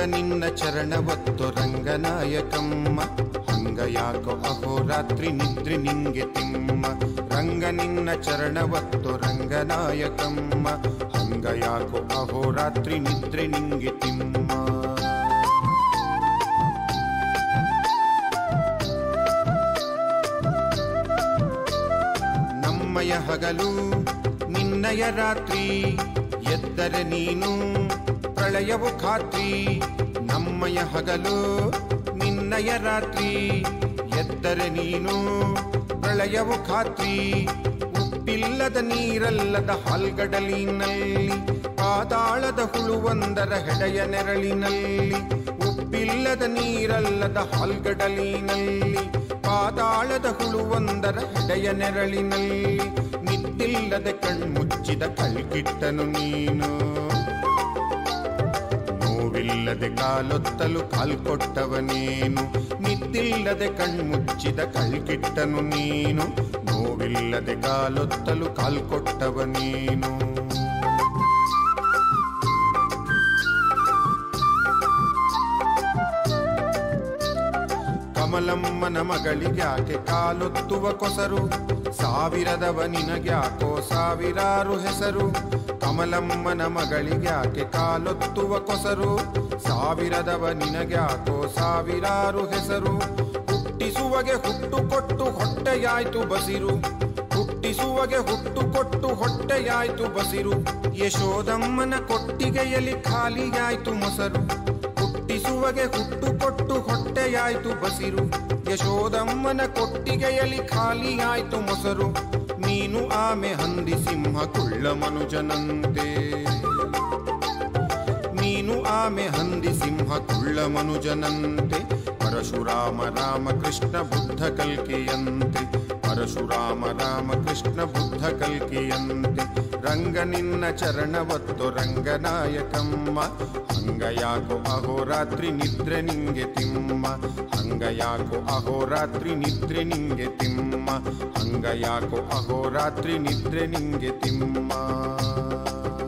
ನಿನ್ನ ಚರಣವತ್ತು ರಂಗನಾಯಕಮ್ಮ ಹಂಗ ಯಾಕೋ ಅಹೋರಾತ್ರಿ ನಿದ್ರೆ ನಿಂಗೆ ತಿಮ್ಮ ರಂಗ ನಿನ್ನ ಚರಣವತ್ತು ರಂಗನಾಯಕಮ್ಮ ಹಂಗ ಯಾಕೋ ಅಹೋರಾತ್ರಿ ನಿದ್ರೆ ನಿಂಗೆ ತಿಮ್ಮ ನಮ್ಮಯ ಹಗಲು ನಿನ್ನಯ ರಾತ್ರಿ ಎದ್ದರೆ ನೀನು ಪ್ರಳಯವು ಖಾತ್ರಿ ನಮ್ಮಯ ಹಗಲು ನಿನ್ನಯ ರಾತ್ರಿ ಎದ್ದರೆ ನೀನು ಪ್ರಳಯವು ಖಾತ್ರಿ ಉಪ್ಪಿಲ್ಲದ ನೀರಲ್ಲದ ಹಾಲ್ಗಡಲಿನಲ್ಲಿ ಪಾತಾಳದ ಹುಳುವೊಂದರ ಹೆಡೆಯ ನೆರಳಿನಲ್ಲಿ ಉಪ್ಪಿಲ್ಲದ ನೀರಲ್ಲದ ಹಾಲ್ಗಡಲಿನಲ್ಲಿ ಪಾತಾಳದ ಹುಳುವೊಂದರ ಹೆಡೆಯ ನೆರಳಿನಲ್ಲಿ ನಿದ್ದಿಲ್ಲದೆ ಕಣ್ಮುಚ್ಚಿದ ಕಲ್ಕಿಟ್ಟನು ನೀನು ನೋವಿಲ್ಲದೆ ಕಾಲೊತ್ತಲು ಕಾಲ್ಕೊಟ್ಟವನೇನು ನಿದ್ದಿಲ್ಲದೆ ಕಣ್ಮುಚ್ಚಿದ ಕಲ್ಕಿಟ್ಟನು ನೀನು ನೋವಿಲ್ಲದೆ ಕಾಲೊತ್ತಲು ಕಾಲ್ಕೊಟ್ಟವನೇನು ಕಮಲಮ್ಮನ ಮಗಳಿಗ್ಯಾಕೆ ಕಾಲೊತ್ತುವ ಕೊಸರು ಸಾವಿರದವ ನಿನಗ್ಯಾಕೋ ಸಾವಿರಾರು ಹೆಸರು ಕಮಲಮ್ಮನ ಮಗಳಿಗ್ಯಾಕೆ ಕಾಲೊತ್ತುವ ಕೊಸರು ಸಾವಿರದವ ನಿನಗ್ಯಾಕೋ ಸಾವಿರಾರು ಹೆಸರು ಹುಟ್ಟಿಸುವಗೆ ಹುಟ್ಟು ಕೊಟ್ಟು ಹೊಟ್ಟೆಯಾಯ್ತು ಬಸಿರು ಹುಟ್ಟಿಸುವಗೆ ಹುಟ್ಟು ಕೊಟ್ಟು ಹೊಟ್ಟೆಯಾಯ್ತು ಬಸಿರು ಯಶೋದಮ್ಮನ ಕೊಟ್ಟಿಗೆಯಲ್ಲಿ ಖಾಲಿಯಾಯ್ತು ಮೊಸರು ಹುಟ್ಟಿಸುವಗೆ ಹುಟ್ಟು ಕೊಟ್ಟು ಹೊಟ್ಟೆಯಾಯ್ತು ಬಸಿರು ಯಶೋದಮ್ಮನ ಕೊಟ್ಟಿಗೆಯಲ್ಲಿ ಖಾಲಿಯಾಯ್ತು ಮೊಸರು ನೀನು ಆಮೆ ಹಂದಿ ಸಿಂಹ ಕುಳ್ಳ ಮನುಜನಂತೆ ನೀನು ಆಮೆ ಹಂದಿ ಸಿಂಹ ಕುಳ್ಳ ಮನುಜನಂತೆ ಪರಶುರಾಮ ರಾಮ ಕೃಷ್ಣ ಬುದ್ಧ ಕಲ್ಕೆಯಂತೆ ಪರಶುರಾಮ ರಾಮ ಕೃಷ್ಣ ಬುದ್ಧ ಕಲ್ಕೆಯಂತೆ ರಂಗ ನಿನ್ನ ಚರಣವತ್ತು ರಂಗನಾಯಕಮ್ಮ ಹಂಗ ಯಾಕೋ ಅಹೋರಾತ್ರಿ ನಿದ್ರೆ ನಿಂಗೆ ತಿಮ್ಮ ಹಂಗ ಯಾಕೋ ಅಹೋರಾತ್ರಿ ನಿದ್ರೆ ನಿಂಗೆ ತಿಮ್ಮ ಹಂಗ ಯಾಕೋ ಅಹೋರಾತ್ರಿ ನಿದ್ರೆ ನಿಂಗೆ ತಿಮ್ಮ